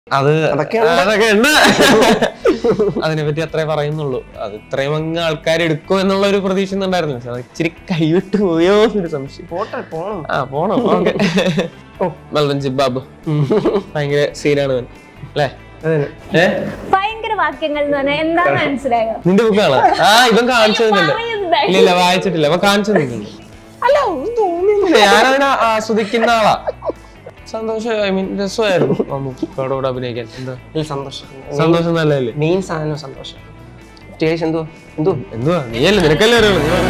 അത് അതൊക്കെ അതൊക്കെ ഉണ്ട് അതിനെ പറ്റി അത്രേ പറയുന്നുള്ളൂ അത് ഇത്രയും അങ്ങ് ആൾക്കാർ എടുക്കും എന്നുള്ള ഒരു പ്രതീക്ഷ ഒന്നും ഉണ്ടായിരുന്നില്ല പക്ഷെ അത് ഇച്ചിരി കൈവിട്ട് പോയോ എന്നൊരു സംശയം പോട്ടെ പോണം ആ പോണം ഓക്കെ മൽവൻ ജിബാബ് ഭയങ്കര സീനാണ് അവൻ അല്ലേ അതെ ഏ ഭയങ്കര വാക്യങ്ങൾ എന്ന് പറഞ്ഞാൽ എന്താന്ന് മനസ്സിലായോ നിന്റെ ബുക്കാണ് ആ ഇവൻ കാണിച്ചു തന്നിട്ടുണ്ട് പറയുന്നത് ഇല്ല ഇല്ല വായിച്ചിട്ടില്ല അവൻ കാണിച്ചു തന്നിട്ടുണ്ട് അല്ല ഒന്നും തോന്നിയൊന്നുമില്ല ഞാനതിനെ ആസ്വദിക്കുന്ന ആളാ സന്തോഷം ഐ മീൻ രസമായിരുന്നു മമ്മൂക്കയുടെ കൂടെ അഭിനയിക്കാൻ എന്താ ഈ സന്തോഷം സന്തോഷം നല്ലതല്ലേ മെയിൻ സാധനം സന്തോഷം സ്റ്റേഷൻ എന്തോ എന്തോ എന്തുവാ നീയല്ലേ നിനക്കല്ലേ അറിയുള്ളൂ നീ പറ.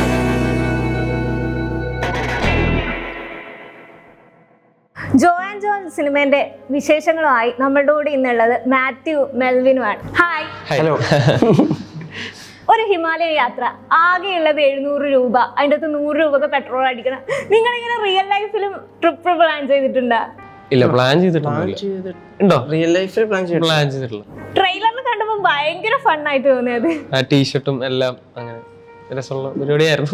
ജോ ആൻഡ് ജോൺ സിനിമേന്റെ വിശേഷങ്ങളുമായി നമ്മളുടെ കൂടെ ഇന്നുള്ളത് മാത്യു മെൽവിനുമാണ് ഹായ് ഹലോ ഒരു ഹിമാലയ യാത്ര ആകെയുള്ളത് എഴുന്നൂറ് രൂപ അതിൻ്റെ അകത്ത് നൂറ് രൂപക്ക് പെട്രോൾ അടിക്കണം നിങ്ങൾ ഇങ്ങനെ റിയൽ ലൈഫിലും ട്രിപ്പ് പ്ലാൻ ചെയ്തിട്ടുണ്ടാ ഇല്ല പ്ലാൻ ചെയ്തിട്ടൊന്നുമില്ല ഉണ്ടോ റിയൽ ലൈഫിൽ പ്ലാൻ ചെയ്തു പ്ലാൻ ചെയ്തിട്ടില്ല ട്രെയിലറിൽ കണ്ടപ്പോൾ ഭയങ്കര ഫണ്ണായിട്ട് തോന്നിയത് ആ ടീഷർട്ടും എല്ലാം അങ്ങനെ രസമുള്ള പരിപാടിയായിരുന്നു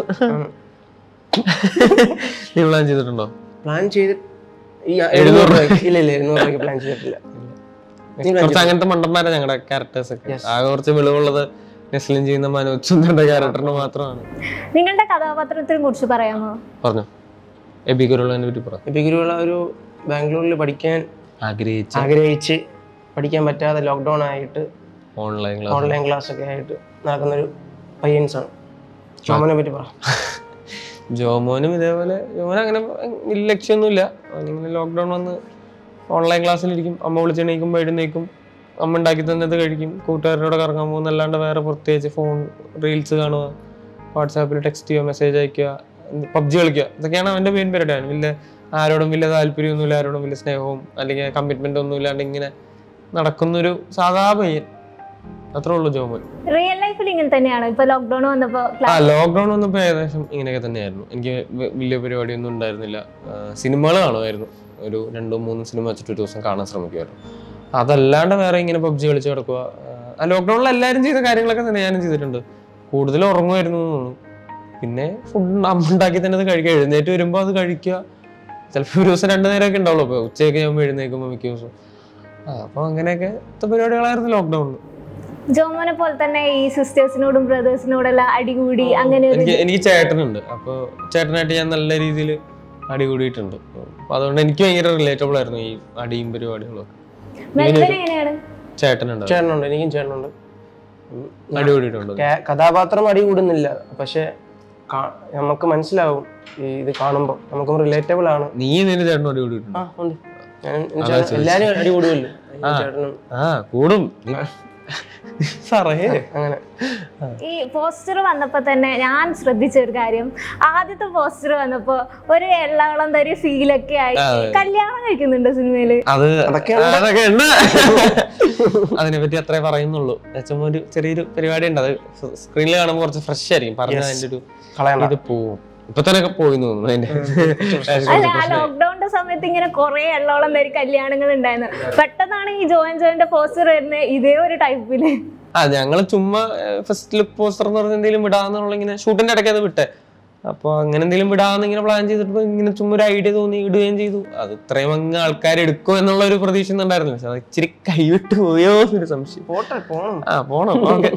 നീ പ്ലാൻ ചെയ്തിട്ടുണ്ടോ പ്ലാൻ ചെയ്ത് ഈ എഴുന്നൂറ് രൂപയ്ക്ക് ഇല്ല ഇല്ല എഴുന്നൂറ് രൂപയ്ക്ക് പ്ലാൻ ചെയ്തിട്ടില്ല നീ plan കുറച്ച് അങ്ങനത്തെ മണ്ടന്മാരെ ഞങ്ങളുടെ ക്യാരക്ടേഴ്സ് ഒക്കെ ആകെ കുറച്ച് വെളിവുള്ളത് നെസ്ലിൻ ചെയ്യുന്ന മനോജ് സുന്ദറിന്റെ ക്യാരക്ടറിന് മാത്രമാണ് നിങ്ങളുടെ കഥാപാത്രത്തിനെ കുറിച്ച് പറയാമോ പറഞ്ഞു എബി ഗുരുളനെ പറ്റി പറ ഇപ്പൊ ഗുരുവിള ഒരു ബാംഗ്ലൂരിൽ പഠിക്കാൻ ആഗ്രഹിച്ച ആഗ്രഹിച്ച് പഠിക്കാൻ പറ്റാതെ ലോക്ക്ഡൗൺ ആയിട്ട് ഓൺലൈൻ ക്ലാസ് ഓൺലൈൻ ക്ലാസ് ഒക്കെ ആയിട്ട് നടക്കുന്നൊരു പയ്യൻസാണ് ചോമനെ പറ്റി പറ ജോമോനും ഇതേപോലെ ജോമോൻ അങ്ങനെ വലിയ ലക്ഷ്യമൊന്നുമില്ല അവനിങ്ങനെ ലോക്ക്ഡൗൺ വന്ന് ഓൺലൈൻ ക്ലാസ്സിലിരിക്കും അമ്മ വിളിച്ചെണീക്കുമ്പോൾ എഴുന്നേക്കും അമ്മ ഉണ്ടാക്കി തന്നത് കഴിക്കും കൂട്ടുകാരോട് കറങ്ങാൻ പോകുന്നല്ലാണ്ട് വേറെ പ്രത്യേകിച്ച് ഫോൺ റീൽസ് കാണുക വാട്സാപ്പിൽ ടെക്സ്റ്റ് ചെയ്യുക മെസ്സേജ് അയക്കുക പബ്ജി കളിക്കുക ഇതൊക്കെയാണ് അവൻ്റെ മെയിൻ പരിപാടി അവന് വലിയ ആരോടും വലിയ താല്പര്യമൊന്നുമില്ല ആരോടും വലിയ സ്നേഹവും അല്ലെങ്കിൽ കമ്മിറ്റ്മെൻ്റ് ഒന്നും ഇല്ലാണ്ട് ഇങ്ങനെ നടക്കുന്നൊരു സാധാ പയ്യൻ അത്രേ ഉള്ളൂ ജോമോൻ റിയൽ ലൈഫിൽ ഇങ്ങനെ തന്നെയാണ് ഇപ്പൊ ലോക്ക്ഡൌൺ വന്നപ്പോ ആ ലോക്ക്ഡൌൺ വന്നപ്പോൾ ഏകദേശം ഇങ്ങനെയൊക്കെ തന്നെയായിരുന്നു എനിക്ക് വ- വലിയ പരിപാടിയൊന്നും ഉണ്ടായിരുന്നില്ല സിനിമകൾ കാണുമായിരുന്നു ഒരു രണ്ടോ മൂന്നും സിനിമ വെച്ചിട്ട് ഒരു ദിവസം കാണാൻ ശ്രമിക്കുമായിരുന്നു അതല്ലാണ്ട് വേറെ ഇങ്ങനെ പബ്ജി കളിച്ച് കിടക്കുക ആ ലോക്ക്ഡൌണിൽ എല്ലാവരും ചെയ്ത കാര്യങ്ങളൊക്കെ തന്നെ ഞാനും ചെയ്തിട്ടുണ്ട് കൂടുതൽ ഉറങ്ങുമായിരുന്നു എന്ന് തോന്നുന്നു പിന്നെ ഫുഡ് അമ്മ ഉണ്ടാക്കി തന്നെ അത് കഴിക്കുക എഴുന്നേറ്റ് വരുമ്പോൾ അത് കഴിക്കുക ചിലപ്പോൾ ഒരു ദിവസം രണ്ടു നേരമൊക്കെ ഉണ്ടാവുള്ളൂ അപ്പോൾ ഉച്ചയൊക്കെ ആകുമ്പോൾ എഴുന്നേൽക്കുമ്പോൾ മിക്ക ദിവസവും ആ അപ്പോൾ അങ്ങനെയൊക്കെ പരിപാടികളായിരുന്നു ലോക്ക്ഡൌണിൽ ജോമോനെ പോലെ തന്നെ ഈ സിസ്റ്റേഴ്സിനോടും ബ്രദേഴ്സിനോടെല്ലാം അടികൂടി അങ്ങനെ ഒരു എനിക്ക് എനിക്ക് ചേട്ടനുണ്ട് അപ്പോൾ ചേട്ടനായിട്ട് ഞാൻ നല്ല രീതിയിൽ അടി കൂടിയിട്ടുണ്ട് അപ്പൊ അതുകൊണ്ട് എനിക്ക് ഭയങ്കര റിലേറ്റബിൾ ആയിരുന്നു ഈ അടിയും പരിപാടികളും ഒക്കെ മെൽവിൻ എങ്ങനെയാണ് ചേട്ടനുണ്ട് ചേട്ടനുണ്ട് എനിക്കും ചേട്ടനുണ്ട് ഉം. അടി കൂടിയിട്ടുണ്ട് ക- കഥാപാത്രം അടി കൂടുന്നില്ല പക്ഷെ കാ- നമുക്ക് മനസ്സിലാവും ഈ ഇത് കാണുമ്പോൾ നമുക്കും റിലേറ്റബിൾ ആണ് നീ നിന്റെ ചേട്ടനും അടി കൂടിയിട്ടുണ്ട് ആ ഉണ്ട് ഞാൻ എനിക്ക് ചേട്ടൻ- എല്ലാരും അടി കൂടുമല്ലോ ചേട്ടനും ആ കൂടും സാറേ അങ്ങനെ ഈ പോസ്റ്റർ വന്നപ്പോ തന്നെ ഞാൻ ശ്രദ്ധിച്ച ഒരു കാര്യം ആദ്യത്തെ പോസ്റ്റർ വന്നപ്പോ ഒരു എള്ളവളം തരി ഫീലൊക്കെ ആയി കല്യാണം കഴിക്കുന്നുണ്ട് സിനിമയില് അത് അതൊക്കെ അതൊക്കെ ഉണ്ട് അതിനെ പറ്റി അത്രേ പറയുന്നുള്ളൂ വെച്ചുമ്പോ ഒരു ചെറിയൊരു പരിപാടി ഉണ്ട് അത് സ്ക്രീനിൽ കാണുമ്പോൾ കുറച്ച് ഫ്രഷ് ആയിരിക്കും പറഞ്ഞ അതിന്റെ ഒരു കളയണ്ട ഇത് പോവും ഇപ്പൊ തന്നെ ഒക്കെ പോയി എന്ന് തോന്നുന്നു അതിന്റെ അല്ല ആ ലോക്ക്ഡൌണിന്റെ സമയത്ത് ഇങ്ങനെ കുറെ എള്ളോളം പേര് കല്യാണങ്ങൾ ഉണ്ടായിരുന്നു പെട്ടെന്നാണ് ഈ ജോയിൻ ജോയിന്റെ പോസ്റ്റർ വരുന്നത് ഇതേ ഒരു ടൈപ്പില് ആ ഞങ്ങള് ചുമ്മാ ഫസ്റ്റ് ലുക്ക് പോസ്റ്റർ എന്ന് പറഞ്ഞ എന്തെങ്കിലും വിടാന്നുള്ള ഇങ്ങനെ ഷൂട്ടിന്റെ ഇടയ്ക്ക് അത് വിട്ടെ അപ്പൊ അങ്ങനെ എന്തെങ്കിലും വിടാന്ന് ഇങ്ങനെ പ്ലാൻ ചെയ്തിട്ട് ഇങ്ങനെ ചുമ്മാ ഒരു ഐഡിയ തോന്നി ഇടുകയും ചെയ്തു അത് ഇത്രയും അങ്ങ് ആൾക്കാർ എടുക്കും എന്നുള്ള ഒരു പ്രതീക്ഷ ഒന്നും ഉണ്ടായിരുന്നില്ല പക്ഷെ അത് ഇച്ചിരി കൈവിട്ട് പോയോ എന്നൊരു സംശയം പോട്ടെ പോണം ആ പോണം ഓക്കെ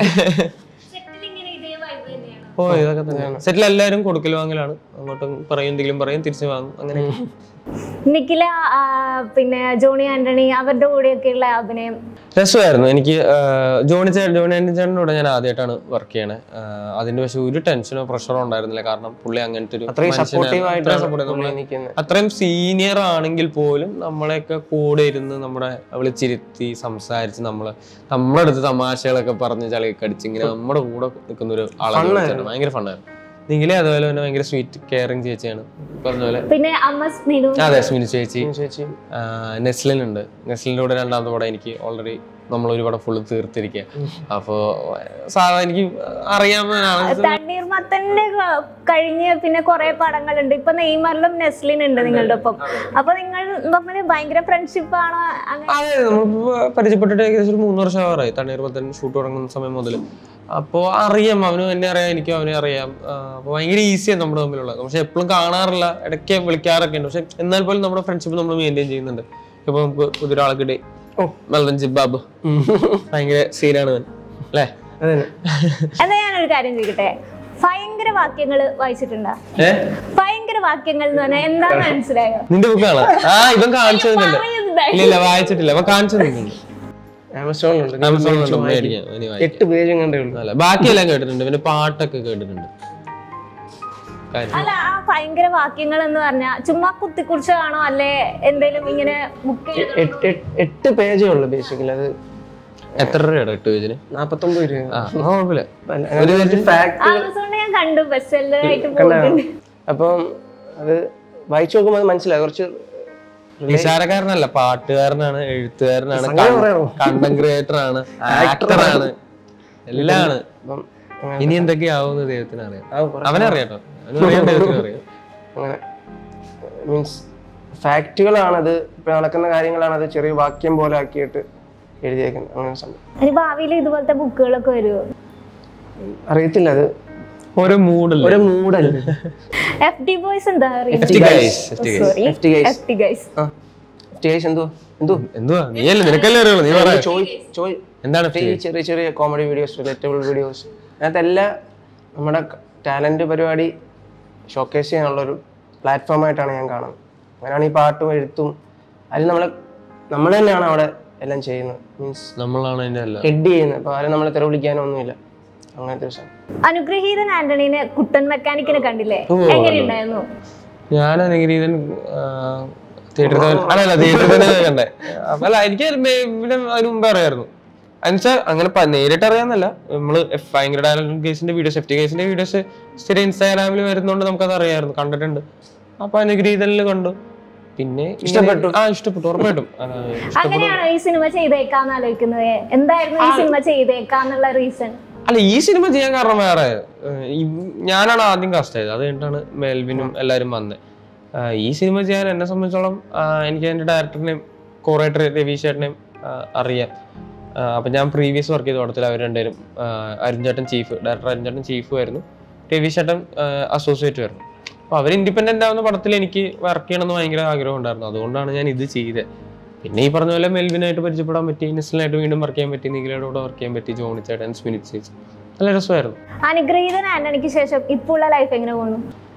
ഓ ഇതൊക്കെ തന്നെയാണ് സെറ്റിൽ എല്ലാവരും കൊടുക്കൽ വാങ്ങലാണ് അങ്ങോട്ടും പറയും എന്തെങ്കിലും പറയും തിരിച്ചു വാങ്ങും അങ്ങനെ നിഖില ആ, പിന്നെ ജോണി ആന്റണി അവരുടെ കൂടെയൊക്കെയുള്ള അഭിനയം രസമായിരുന്നു എനിക്ക് ആ, ജോണി ചേ ജോണി ആൻഡി ചേട്ടൻ്റെ കൂടെ ഞാൻ ആദ്യമായിട്ടാണ് വർക്ക് ചെയ്യണേ ആ, അതിന്റെ പക്ഷെ ഒരു ടെൻഷനോ പ്രഷറോ ഉണ്ടായിരുന്നില്ല കാരണം പുള്ളി അങ്ങനത്തെ ഒരു അത്രയും മനുഷ്യനാണ്. സപ്പോർട്ടീവ് അത്രയും ആയിട്ടാണ് support ചെയ്തു. പുള്ളി നമ്മളെ നിൽക്കുന്നത് അത്രയും സീനിയർ ആണെങ്കിൽ പോലും നമ്മളെയൊക്കെ കൂടെ ഇരുന്ന് നമ്മുടെ വിളിച്ചിരുത്തി സംസാരിച്ച് നമ്മള് നമ്മുടെ അടുത്ത് തമാശകളൊക്കെ പറഞ്ഞ് ചളിയൊക്കെ അടിച്ച് ഇങ്ങനെ നമ്മുടെ കൂടെ നിൽക്കുന്ന ഒരു ആളാണ് വിളിച്ചത്. ഭയങ്കര ഫണ്ണായിരുന്നു നിങ്ങളെ അതുപോലെ തന്നെ ഭയങ്കര സ്വീറ്റ് കെയറിങ് ചേച്ചിയാണ് പറഞ്ഞ പോലെ പിന്നെ അമ്മ സ്മിനു അതെ സ്മിനി ചേച്ചി ചേച്ചി നെസ്ലിൻ ഉണ്ട് നെസ്ലിൻ്റെ കൂടെ രണ്ടാമത്തെ പടം എനിക്ക് ഓൾറെഡി നമ്മൾ ഒരു പടം ഫുള്ള് തീർത്തിരിക്കുക അപ്പോ സാധാരണ എനിക്ക് അറിയാവുന്നതാണ് തണ്ണീർമത്തന്റെ ക- കഴിഞ്ഞ് പിന്നെ കുറെ പടങ്ങളുണ്ട് ഇപ്പൊ നെയ്മറിലും നെസ്ലിൻ ഉണ്ട് നിങ്ങളുടെ ഒപ്പം അപ്പൊ നിങ്ങൾ തമ്മിൽ ഭയങ്കര ഫ്രണ്ട്ഷിപ്പ് ആണോ അങ്ങനെ അതെ നമ്മൾ പരിചയപ്പെട്ടിട്ട് ഏകദേശം ഒരു മൂന്ന് വർഷം ആവാറായി തണ്ണീർമത്തൻ ഷൂട്ട് തുടങ്ങുന്ന സമയം മുതൽ അപ്പോൾ അറിയാം അവനും എന്നെ അറിയാം എനിക്കും അവനെ അറിയാം അപ്പോൾ ഭയങ്കര ഈസിയാണ് നമ്മുടെ തമ്മിലുള്ളത് പക്ഷെ എപ്പോഴും കാണാറില്ല ഇടയ്ക്ക് വിളിക്കാറൊക്കെ ഉണ്ട് പക്ഷെ എന്നാൽ പോലും നമ്മുടെ ഫ്രണ്ട്ഷിപ്പ് നമ്മൾ മെയിൻറ്റെയിൻ ചെയ്യുന്നുണ്ട് ഇപ്പൊ നമുക്ക് പുതിയൊരാൾക്കിടെ മെൽവൻ ജിബാബ് ഭയങ്കര സീനാണ് അവൻ അല്ലേ അതെ എന്നാ ഞാനൊരു കാര്യം ചോദിക്കട്ടെ ഭയങ്കര വാക്യങ്ങൾ വായിച്ചിട്ടുണ്ടോ ഏ ഭയങ്കര വാക്യങ്ങൾ എന്ന് പറഞ്ഞാൽ എന്താന്ന് മനസ്സിലായോ നിന്റെ ബുക്കാണ് ആ ഇവൻ കാണിച്ചു തന്നില്ല ഇല്ല ഇല്ല വായിച്ചിട്ടില്ല അവൻ കാണിച്ചു തന്നിട്ടുണ്ട് ആമസോണിലുണ്ട് ആമസോണിലുണ്ട് മേടിക്കാം ഇനി വായിക്കാം എട്ട് പേജും കണ്ടേ ഉള്ളൂ അല്ല ബാക്കിയെല്ലാം കേട്ടിട്ടുണ്ട് പിന്നെ പാട്ടൊക്കെ കേട്ടിട്ടുണ്ട് കാര്യം അല്ല ആ ഭയങ്കര വാക്യങ്ങൾ എന്ന് പറഞ്ഞാൽ ചുമ്മാ കുത്തിക്കുറിച്ചാണോ അല്ലെ എന്തേലും ഇങ്ങനെ ബുക്ക് എട്ട് എട്ട് എട്ട് പേജേ ഉള്ളൂ ബേസിക്കലി അത് എത്ര രൂപയുടെ എട്ട് പേജിന് നാപ്പത്തൊമ്പത് രൂപ ആ അത് കുഴപ്പമില്ല ഫാക്ട് ആമസോണിൽ ഞാൻ കണ്ടു ബെസ്റ്റ് സെല്ലർ ആയിട്ട് പോയിട്ടുണ്ട് അപ്പം അത് വായിച്ചു നോക്കുമ്പോൾ അത് മനസ്സിലായി കുറച്ച് നിസാരക്കാരനല്ല പാട്ടുകാരനാണ് എഴുത്തുകാരനാണ് സംഗതി പറയണോ? കണ്ടന്റ് ക്രിയേറ്റർ ആണ് ആക്ടർ ആണ് എല്ലാം ആണ് അപ്പം അങ്ങനെ ഇനി എന്തൊക്കെയാവുമെന്ന് ദൈവത്തിന് അറിയാം ആ കുറച്ച് അവനറിയാട്ടോ അവനറിയാം ദൈവത്തിന് അറിയാം അങ്ങനെ മീൻസ് ഫാക്റ്റുകളാണത് ഇപ്പൊ നടക്കുന്ന കാര്യങ്ങളാണ് അത് ചെറിയ വാക്യം പോലെ ആക്കിയിട്ട് എഴുതിയേക്കുന്നത് അങ്ങനെ സംഭവം ഇനി ഭാവിയിൽ ഇതുപോലത്തെ ബുക്കുകളൊക്കെ വരുമോ അറിയത്തില്ല അത് ഓരോ മൂഡല്ലേ ഒരു മൂഡല്ല എഫ് ഡി ബോയ്സ് എന്താ FT guys, FT guys. Sorry FT guys. F D guys ആ ടേസ് എന്തോ എന്തോ എന്തുവാ നീയല്ലേ നിനക്കല്ലേ അറിയുള്ളൂ നീ പറ ചോയ് ചോയ് എന്താണ് ഈ ചെറിയ ചെറിയ കോമഡി വീഡിയോസ് റിലേറ്റബിൾ വീഡിയോസ് അതിനകത്തെല്ലാം നമ്മുടെ ടാലന്റ് പരിപാടി ഷോക്കേസ് ചെയ്യാനുള്ളൊരു പ്ലാറ്റ്ഫോമായിട്ടാണ് ഞാൻ കാണുന്നത് അങ്ങനെയാണ് ഈ പാട്ടും എഴുത്തും അതിൽ നമ്മൾ നമ്മൾ തന്നെയാണ് അവിടെ എല്ലാം ചെയ്യുന്നത് മീൻസ് നമ്മളാണ് അതിന്റെ അല്ല ഹെഡ് ചെയ്യുന്നത് അപ്പോൾ ആരും നമ്മളെ തെറി വിളിക്കാനോ ഒന്നുമില്ല അങ്ങനത്തെ ഒരു സാധനം അനുഗ്രഹീതൻ ആന്റണീനെ കുട്ടൻ മെക്കാനിക്കിനെ കണ്ടില്ലേ എങ്ങനെയുണ്ടായിരുന്നു ഞാൻ അനുഗ്രഹീതൻ തിയേറ്ററിൽ അല്ലല്ല തിയേറ്ററിൽ തന്നെ കണ്ടേ അപ്പൊ അല്ല എനിക്ക് മേ- പിന്നെ അതിന് മുമ്പേ അറിയായിരുന്നു എന്നുവെച്ചാൽ അങ്ങനെ പ- നേരിട്ട് അറിയാന്നല്ല നമ്മള് എഫ് ഭയങ്കര ഡയലോഗ് കേസിന്റെ വീഡിയോസ് എഫ് ടി കേസിന്റെ വീഡിയോസ് സ്ഥിരം ഇൻസ്റ്റാഗ്രാമിൽ വരുന്നോണ്ട് നമുക്കത് അറിയായിരുന്നു കണ്ടിട്ടുണ്ട് അപ്പൊ അനുഗ്രഹീതനിൽ കണ്ടു പിന്നെ ഇങ്ങനെ- ഇഷ്ടപ്പെട്ടു? ആ ഇഷ്ടപ്പെട്ടു ഉറപ്പായിട്ടും ആ, അങ്ങനെയാണോ ഈ സിനിമ ചെയ്തേക്കാന്ന് ആലോചിക്കുന്നത് എന്തായിരുന്നു ഈ സിനിമ ചെയ്തേക്കാന്നുള്ള റീസൺ അല്ല ഈ സിനിമ ചെയ്യാൻ കാരണം വേറെ ഏഹ് ഈ ഞാനാണ് ആദ്യം കാസ്റ്റ് ആയത് അത് കഴിഞ്ഞിട്ടാണ് മെൽവിനും എല്ലാവരും വന്നത് ആഹ് ഈ സിനിമ ചെയ്യാൻ എന്നെ സംബന്ധിച്ചോളം ആഹ് എനിക്ക് എൻ്റെ ഡയറക്ടറിനെയും കോറേറ്റർ രവീഷ് ചേട്ടനെയും ആഹ് അറിയാം ആഹ് അപ്പൊ ഞാൻ പ്രീവിയസ് വർക്ക് ചെയ്ത പടത്തിൽ അവർ രണ്ടുപേരും ആഹ് അരുൺ ചേട്ടൻ ചീഫ് ഡയറക്ടർ അരുൺ ചേട്ടൻ ചീഫും ആയിരുന്നു രവീഷ് ചേട്ടൻ അസോസിയേറ്റും ആയിരുന്നു അപ്പൊ അവർ ഇൻഡിപെൻഡന്റ് ആവുന്ന പടത്തിൽ എനിക്ക് വർക്ക് ചെയ്യണമെന്ന് ഭയങ്കര ആഗ്രഹം ഉണ്ടായിരുന്നു അതുകൊണ്ടാണ് ഞാൻ ഇത് ചെയ്തത് പിന്നെ ഈ പറഞ്ഞ പോലെ മെൽവിനായിട്ട് പരിചയപ്പെടാൻ പറ്റി നിസ്ലായിട്ട് വീണ്ടും വർക്ക് ചെയ്യാൻ പറ്റി നിഖിലയുടെ കൂടെ വർക്ക് ചെയ്യാൻ പറ്റി ജോണി ചേട്ടൻ സ്മിനിത് ചേച്ചി നല്ല രസമായിരുന്നു അനുഗ്രഹീതൻ ആന്റണിക്ക് ശേഷം ഇപ്പോൾ ഉള്ള ലൈഫ് എങ്ങനെ പോകുന്നു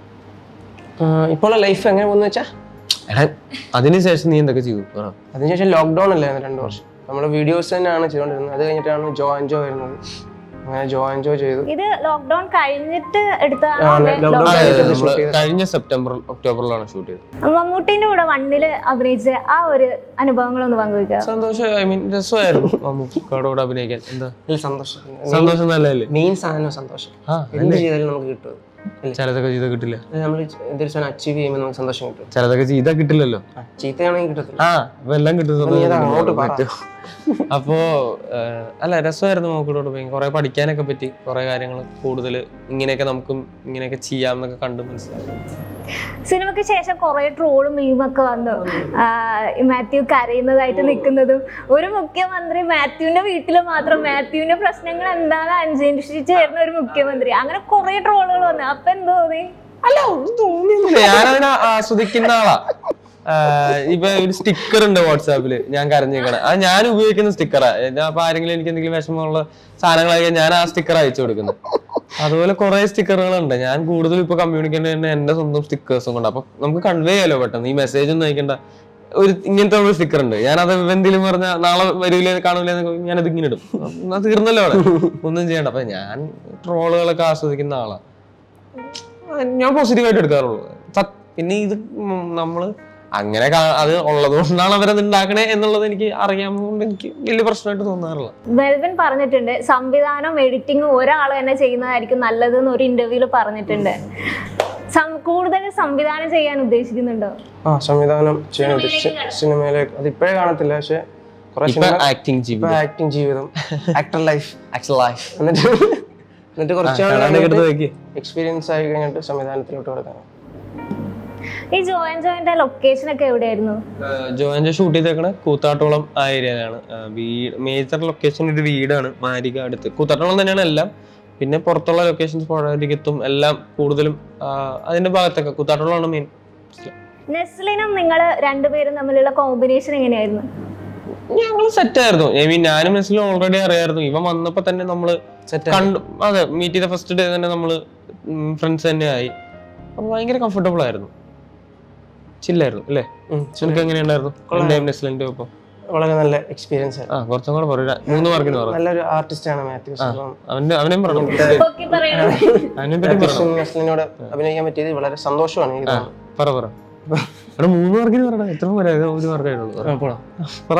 ഇപ്പോൾ ലൈഫ് എങ്ങനെ പോകുന്നു വെച്ചാൽ എടാ അതിനുശേഷം നീ എന്തൊക്കെ ചെയ്തു പറ അതിനുശേഷം ലോക്ക്ഡൗൺ അല്ലായിരുന്നു രണ്ട് വർഷം നമ്മുടെ വീഡിയോസ് തന്നെയാണ് ചെയ്തുകൊണ്ടിരുന്നത് അത് കഴിഞ്ഞിട്ടാണ് ജോ എൻജോ വരുന്നത് അങ്ങനെ ജോ എൻജോ ചെയ്തു ഇത് ലോക്ക്ഡൌൺ കഴിഞ്ഞിട്ട് എടുത്തതാണോ ആണ്, അല്ലെ lockdown lockdown- കഴിഞ്ഞിട്ട് നമ്മള് shoot ചെയ്തത്. കഴിഞ്ഞ സെപ്റ്റംബർ ഒക്ടോബറിലാണ് ഷൂട്ട് ചെയ്തത് മമ്മൂട്ടിന്റെ കൂടെ വണ്ണില് അഭിനയിച്ച ആ ഒരു അനുഭവങ്ങളൊന്ന് പങ്കുവയ്ക്കുക സന്തോഷം ഐ മീൻ രസമായിരുന്നു മമ്മൂക്കയുടെ കൂടെ അഭിനയിക്കാൻ എന്താ അതിൽ സന്തോഷം സന്തോഷം നല്ലതല്ലേ മെയിൻ സാധനം സന്തോഷം ആ എന്ത് ചെയ്താലും നമുക്ക് കിട്ടും അല്ലേ ചിലതൊക്കെ ചെയ്താൽ കിട്ടില്ല നമ്മൾ എന്തൊരു സാധനം അച്ചീവ് ചെയ്യുമ്പോൾ നമുക്ക് സന്തോഷം കിട്ടും ചിലതൊക്കെ ചെയ്താൽ കിട്ടില്ലല്ലോ ആ, ചീത്തയാണെങ്കിൽ കിട്ടത്തില്ല ആ അപ്പൊ എല്ലാം കിട്ടും നീ അത് അങ്ങോട്ട് പറ. പറ്റും അപ്പോ ഏഹ്, അല്ല രസമായിരുന്നു നമുക്കിവിടെ പോയി കുറെ പഠിക്കാനൊക്കെ പറ്റി കുറെ കാര്യങ്ങൾ കൂടുതൽ ഇങ്ങനെയൊക്കെ നമുക്കും ഇങ്ങനെയൊക്കെ ചെയ്യാം എന്നൊക്കെ കണ്ട് മനസ്സിലായി സിനിമയ്ക്ക് ശേഷം കുറെ ട്രോളും മീമൊക്കെ വന്നു ആ, ഈ മാത്യു കരയുന്നതായിട്ട് നിൽക്കുന്നതും ഒരു മുഖ്യമന്ത്രി മാത്യുവിന്റെ വീട്ടിൽ മാത്രം മാത്യുവിന്റെ പ്രശ്നങ്ങൾ എന്താണെന്ന് അന്വേഷിച്ച് വരുന്ന ഒരു മുഖ്യമന്ത്രി അങ്ങനെ കുറെ ട്രോളുകൾ വന്നു അപ്പൊ എന്തോ തോന്നി അല്ല ഒന്നും തോന്നിയൊന്നുമില്ല ഞാനതിനെ ആസ്വദിക്കുന്ന ആളാ ആഹ് ഇപ്പൊ ഒരു സ്റ്റിക്കർ ഉണ്ട് വാട്സാപ്പില് ഞാൻ കരഞ്ഞേക്കണ അത് ഞാൻ ഉപയോഗിക്കുന്ന സ്റ്റിക്കറാ ഞാൻ അപ്പൊ ആരെങ്കിലും എനിക്ക് എന്തെങ്കിലും വിഷമമുള്ള സാധനങ്ങളായി ഞാൻ ആ സ്റ്റിക്കർ അയച്ചു കൊടുക്കുന്നത് അതുപോലെ കുറെ സ്റ്റിക്കറുകളുണ്ട് ഞാൻ കൂടുതൽ ഇപ്പൊ കമ്മ്യൂണിക്കേറ്റ് ചെയ്യുന്ന എന്റെ സ്വന്തം സ്റ്റിക്കേഴ്സും കൊണ്ട് അപ്പൊ നമുക്ക് കൺവേ ചെയ്യാലോ പെട്ടെന്ന് ഈ മെസ്സേജ് ഒന്നും അയക്കണ്ട ഒരു ഇങ്ങനത്തെ ഒരു സ്റ്റിക്കർ ഉണ്ട് ഞാൻ അത് എന്തെങ്കിലും പറഞ്ഞ നാളെ വരൂലേ കാണൂലേ ഞാനത് ഇങ്ങനെ ഇടും എന്നാ തീർന്നല്ലോ അവിടെ ഒന്നും ചെയ്യണ്ട അപ്പൊ ഞാൻ ട്രോളുകളൊക്കെ ആസ്വദിക്കുന്ന ആളാ ആ, ഞാൻ പോസിറ്റീവായിട്ട് എടുക്കാറുള്ളൂ സത്- പിന്നെ ഇത് ഉം നമ്മള് അങ്ങനെ കാ- അത് ഉള്ളത് കൊണ്ടാണ് അവരത് ഉണ്ടാക്കണേ എന്നുള്ളത് എനിക്ക് അറിയാവുന്നതുകൊണ്ട് എനിക്ക് വലിയ പ്രശ്നമായിട്ട് തോന്നാറില്ല വെൽവിൻ പറഞ്ഞിട്ടുണ്ട് സംവിധാനം എഡിറ്റിംഗ് ഒരാൾ തന്നെ ചെയ്യുന്നതായിരിക്കും നല്ലതെന്ന് ഒരു ഇന്റർവ്യൂല് പറഞ്ഞിട്ടുണ്ട് സം- കൂടുതൽ സംവിധാനം ചെയ്യാൻ ഉദ്ദേശിക്കുന്നുണ്ടോ ആ സംവിധാനം ചെയ്യാൻ ഉദ്ദേശിച്ച് സിനിമയിലേക്ക് അത് ഇപ്പോഴേ കാണത്തില്ല പക്ഷെ കുറെ ഇപ്പൊ സിനിമ ആക്ടിങ് ഇപ്പൊ ജീവിതം ആക്ടിങ് ജീവിതം ആക്ടർ ലൈഫ് ആക്ച്വൽ ലൈഫ് എന്നിട്ട് എന്നിട്ട് കുറച്ച് എടുത്ത് വെക്ക് എക്സ്പീരിയൻസ് ആയി കഴിഞ്ഞിട്ട് സംവിധാനത്തിലോട്ട് കിടക്കണം ഈ ജോയിൻ ജോയിന്റെ ലൊക്കേഷൻ ഒക്കെ എവിടെയായിരുന്നു ജോയിന്റെ ഷൂട്ട് ചെയ്തേക്കണ കൂത്താട്ടോളം ആ ഏരിയയിലാണ് വീട് മേജർ ലൊക്കേഷൻ ഒരു വീടാണ് മാരിക അടുത്ത് കൂത്താട്ടോളം തന്നെയാണ് എല്ലാം പിന്നെ പുറത്തുള്ള ലൊക്കേഷൻസ് പുഴരികത്തും എല്ലാം കൂടുതലും ആ, അതിന്റെ ഭാഗത്തൊക്കെ കൂത്താട്ടോളമാണ് മെയിൻ നെസ്ലിനും നിങ്ങൾ രണ്ടുപേരും തമ്മിലുള്ള കോമ്പിനേഷൻ എങ്ങനെയായിരുന്നു ഞങ്ങൾ സെറ്റ് ആയിരുന്നു ഐ മീൻ ഞാനും നെസ്ലും ഓൾറെഡി അറിയായിരുന്നു ഇവൻ വന്നപ്പോ തന്നെ നമ്മള് സെറ്റ് കണ്ടു അതെ മീറ്റ് ചെയ്ത ഫസ്റ്റ് ഡേ തന്നെ നമ്മള് ഫ്രണ്ട്സ് തന്നെ ആയി അപ്പൊ ഭയങ്കര കംഫർട്ടബിൾ ആയിരുന്നു ചില്ലായിരുന്നു അല്ലേ നിനക്ക് എങ്ങനെയുണ്ടായിരുന്നു നെസ്ലിന്റെ ഒപ്പം വളരെ നല്ല എക്സ്പീരിയൻസ് ആണ് ആ കുറച്ചും കൂടെ പറയാ മൂന്ന് മാർക്കിന് പറഞ്ഞു നല്ലൊരു ആർട്ടിസ്റ്റ് ആണ് മാത്യു അവന്റെ അവനെയും പറഞ്ഞു ഓക്കെ പറയണം അവനെ പറ്റി പറഞ്ഞു മാത്യു നസ്ലിനോട് അഭിനയിക്കാൻ പറ്റിയത് വളരെ സന്തോഷമാണ് എനിക്ക് തോന്നുന്നത് പറ പറ എടാ മൂന്ന് മാർക്കിന് പറയടാ എത്ര പോരാ ഇത് ഒരു മാർക്കായിട്ടുള്ളൂ പറ. പറ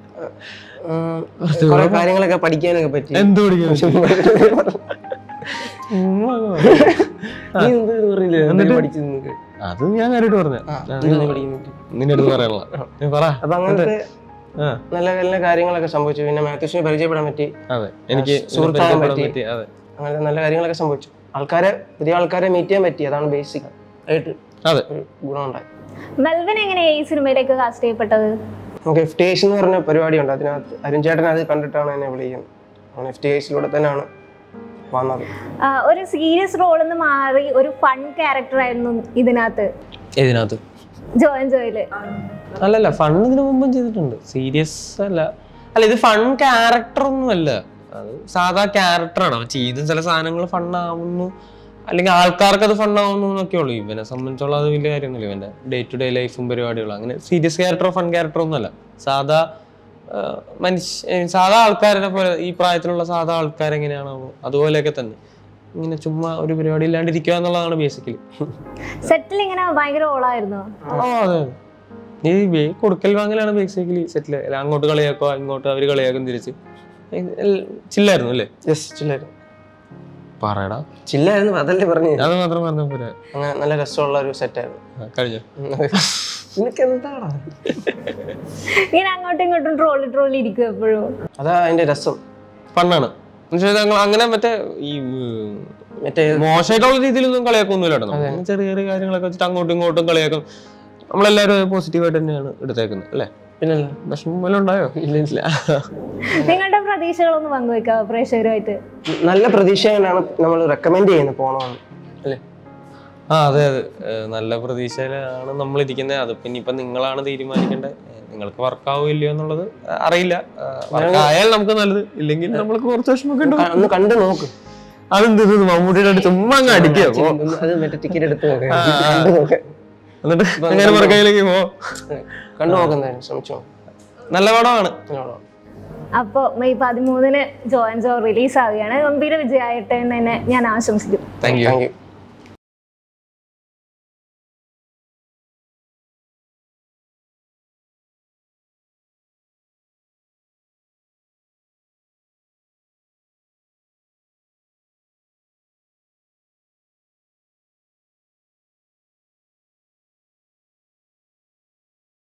ഉം, കുറെ കാര്യങ്ങളൊക്കെ പഠിക്കാനൊക്കെ പറ്റി എന്ത് പഠിക്കാൻ മൂന്ന് mark മതി. നീ എന്ത് പറഞ്ഞില്ലേ? എന്തൊക്കെ പഠിച്ചു നിനക്ക്? അത് ഞാൻ കാര്യമായിട്ട് പറഞ്ഞ ആ, നീ എന്ത് പഠിക്കുന്നുണ്ട്? നിന്റെ അടുത്ത് പറയാനുള്ള നീ പറ അപ്പൊ അങ്ങനത്തെ ആ നല്ല നല്ല കാര്യങ്ങളൊക്കെ സംഭവിച്ചു പിന്നെ മാത്യുസിനെ പരിചയപ്പെടാൻ പറ്റി അതെ എനിക്ക് സുഹൃത്താകാൻ പരിചയപ്പെടാൻ പറ്റി. പറ്റി അതെ അങ്ങനത്തെ നല്ല കാര്യങ്ങളൊക്കെ സംഭവിച്ചു ആൾക്കാരെ പുതിയ ആൾക്കാരെ മീറ്റ് ചെയ്യാൻ പറ്റി അതാണ് ബേസിക് ആയിട്ട് അതെ ഒരു ഗുണമുണ്ടായി മെൽവിൻ എങ്ങനെയാ ഈ സിനിമയിലേക്ക് കാസ്റ്റ് ചെയ്യപ്പെട്ടത് നമുക്ക് എഫ് ടി ഐസ് എന്ന് പറഞ്ഞ പരിപാടിയുണ്ട് അതിനകത്ത് അരുൺ ചേട്ടൻ അത് കണ്ടിട്ടാണ് എന്നെ വിളിക്കുന്നത് അങ്ങനെ എഫ് ടി ഐസിലൂടെ തന്നെയാണ് വന്നത് ആ, ഒരു സീരിയസ് റോളിൽ നിന്ന് മാറി ഒരു ഫൺ ക്യാരക്ടർ ആയിരുന്നു ഇതിനകത്ത് ഇതിനകത്ത് ജോയിൻ ജോയില് അല്ലല്ല ഫൺ ഇതിനു മുമ്പും ചെയ്തിട്ടുണ്ട് സീരിയസ് അല്ല അല്ല ഇത് ഫൺ ക്യാരക്ടർ ഒന്നും അല്ല അത് സാധാ ക്യാരക്ടറാണ് അവൻ ചെയ്ത ചില സാധനങ്ങൾ ഫണ്ണാവുന്നു അല്ലെങ്കിൽ ആൾക്കാർക്ക് അത് ഫണ്ണാവുന്നു എന്നൊക്കെ ഉള്ളൂ ഇവനെ സംബന്ധിച്ചുള്ള അത് വലിയ കാര്യമൊന്നുമില്ല ഇവന്റെ ഡേ ടു ഡേ ലൈഫും പരിപാടികളും അങ്ങനെ സീരിയസ് ക്യാരക്ടറോ ഫൺ ക്യാരക്ടറോ ഒന്നുമല്ല സാധാ ആ, മനുഷ്യ സാധാ ആൾക്കാരെ പോലെ ഈ പ്രായത്തിലുള്ള സാധാ ആൾക്കാരെങ്ങനെയാണോ അതുപോലെയൊക്കെ തന്നെ ഇങ്ങനെ ചുമ്മാ ഒരു പരിപാടി ഇല്ലാണ്ട് ഇരിക്കുക എന്നുള്ളതാണ് ബേസിക്കലി സെറ്റിൽ ഇങ്ങനെ ഭയങ്കര ഓളായിരുന്നു ആ അതെ ഈ വേ- കൊടുക്കൽ വാങ്ങലാണ് ബേസിക്കലി സെറ്റിൽ അങ്ങോട്ട് കളിയാക്കോ ഇങ്ങോട്ട് അവര് കളിയാക്കും തിരിച്ച് ചില്ലായിരുന്നു അല്ലേ ജസ്റ്റ് ചില്ലായിരുന്നു പറയടാ ചില്ലായിരുന്നു അതല്ലേ പറഞ്ഞു അത് മാത്രം പറഞ്ഞ പോലെ അങ്ങനെ നല്ല രസമുള്ള ഒരു സെറ്റായിരുന്നു കഴിഞ്ഞു നിനക്ക് എന്താടാ ഇങ്ങനെ അങ്ങോട്ടും ഇങ്ങോട്ടും ട്രോളി ട്രോളി ഇരിക്കും എപ്പോഴും അതാ അതിന്റെ രസം ഫണ്ണാണ് എന്നുവെച്ചാൽ ഞങ്ങൾ അങ്ങനെ മറ്റേ ഈ ഉം, മറ്റേ മോശമായിട്ടുള്ള രീതിയിലൊന്നും കളിയാക്കൊന്നുമില്ല കേട്ടോ നമ്മൾ ചെറിയ ചെറിയ കാര്യങ്ങളൊക്കെ വെച്ചിട്ട് അങ്ങോട്ടും ഇങ്ങോട്ടും കളിയാക്കും നമ്മളെല്ലാവരും പോസിറ്റീവായിട്ട് തന്നെയാണ് എടുത്തേക്കുന്നത് അല്ലേ പിന്നല്ല വിഷമം വല്ലതും ഉണ്ടായോ ഇല്ല ഇല്ല നിങ്ങളുടെ പ്രതീക്ഷകളൊന്ന് പങ്കുവെക്കാം പ്രേക്ഷകരുമായിട്ട് നല്ല പ്രതീക്ഷയാണ് നമ്മൾ റെക്കമെൻഡ് ചെയ്യുന്നത് പോണമെന്ന് അല്ലേ ആ അതെ അതെ ഏഹ് നല്ല പ്രതീക്ഷയിലാണ് നമ്മൾ ഇരിക്കുന്നത് അത് പിന്നെ ഇപ്പൊ നിങ്ങളാണ് തീരുമാനിക്കേണ്ടത് ഏഹ് നിങ്ങൾക്ക് വർക്കാവോ ഇല്ലയോ എന്നുള്ളത് അറിയില്ല വർക്കായാൽ നമുക്ക് നല്ലത് ഇല്ലെങ്കിൽ നമ്മൾക്ക് കുറച്ച് വിഷമൊക്കെ ഉണ്ടാവും ക- ഒന്ന് കണ്ടു നോക്ക് അതെന്ത് ഇത് മമ്മൂട്ടിയുടെ അടുത്ത് ചുമ്മാ അങ്ങ് അടിക്കുക ഒന്ന് അത് മറ്റേ ടിക്കറ്റ് എടുത്ത് നോക്ക് ആ, ആ. കണ്ടു നോക്ക് എന്നിട്ട് അങ്ങനെ വർക്കയിലേക്ക് പോ കണ്ടു നോക്കുന്നതായിരുന്നു ശ്രമിച്ചു നോക്ക്. നല്ല പടമാണ് നല്ലോണം. അപ്പോൾ മെയ് പതിമൂന്നിന് ജോയിൻ ജോ റിലീസ് ആവുകയാണ് ഗംഭീര വിജയമായിട്ട് എന്ന് തന്നെ ഞാൻ ആശംസിക്കും താങ്ക് യു താങ്ക് യു